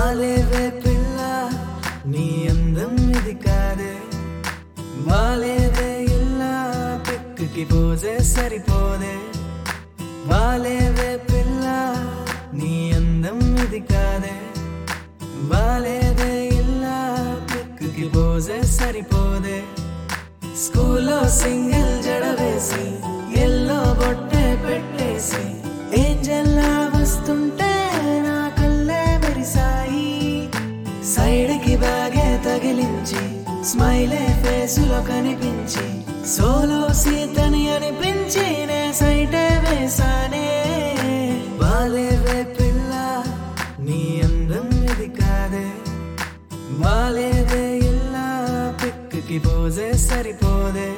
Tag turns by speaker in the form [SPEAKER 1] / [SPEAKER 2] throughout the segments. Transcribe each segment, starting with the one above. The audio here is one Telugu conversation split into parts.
[SPEAKER 1] బాలేవే పిల్ల నీ అందం ఇది కాదే బాలేదే ఇల్లా పిక్కి పోజే సరిపోదే బాలేవే పిల్ల నీ అందం ఇది కాదే బాలేదే ఇల్లా పిక్కి పోజే సరిపోదే స్కూల్లో సింగిల్ జడ వేసి ఎల్లో బొట్టే పెట్టేసి ఏంజల్లా వస్తుంటే నా కళ్ళే మెరిసాయి సైడ్ కి బాగే తగిలించి స్మైలే ఫేసులో కనిపించి సోలో సీతని అనిపించి నే సైటే వేసానే బాలేవే పిల్ల నీ అందం ఇది కాదే బాలేదే ఇల్లా పిక్కి పోజే సరిపోదే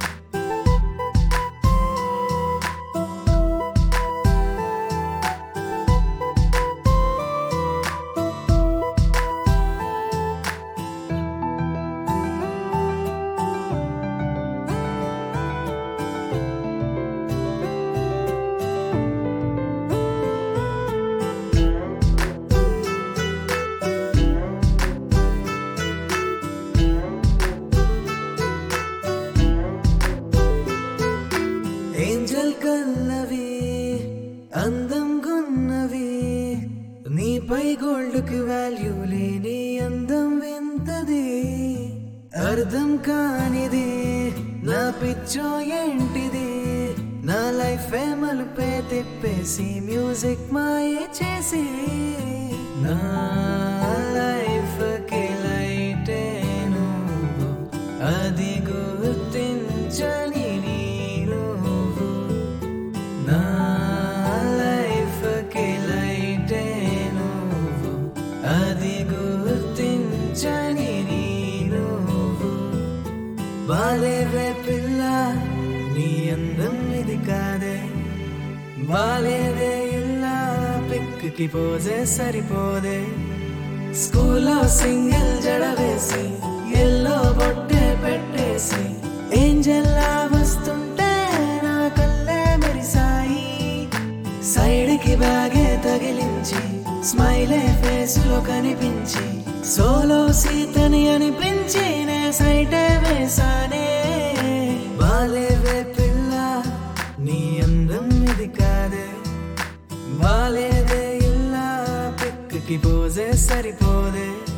[SPEAKER 1] ఏంజల్ కన్నవి అందం గున్నవి నీపై గోల్డ్ కి వాల్యూ లేని అందం వింతది అర్థం కానిది నా పిచ్చో ఏంటిది నా లైఫ్ మలుపే తిప్పేసి మ్యూజిక్ మాయే చేసి నా లైఫ్ కి లైటే నువ్వు అది గుర్తించని నీ నువ్వు నా లైఫ్ కి లైటే నువ్వు అది గుర్తించని నీ నువ్వు బాలేవే పిల్ల నీ అందం ఇది కాదే బాలేదే ఇల్లా పిక్కి పోజే సరిపోదే స్కూల్లో సింగిల్ జడ వేసి ఎల్లో బొట్టే పెట్టేసి ఏంజల్లా వస్తుంటే నా కళ్ళే మెరిసాయి సైడ్ కి బాగే తగిలించి స్మైలే ఫేసులో కనిపించి సోలో సీతని అనిపించి నే సైటే వేసానే బాలేవే పిల్ల నీ అందం ఇది కాదే బాలేదే ఇల్లా పిక్కి పోజే సరిపోదే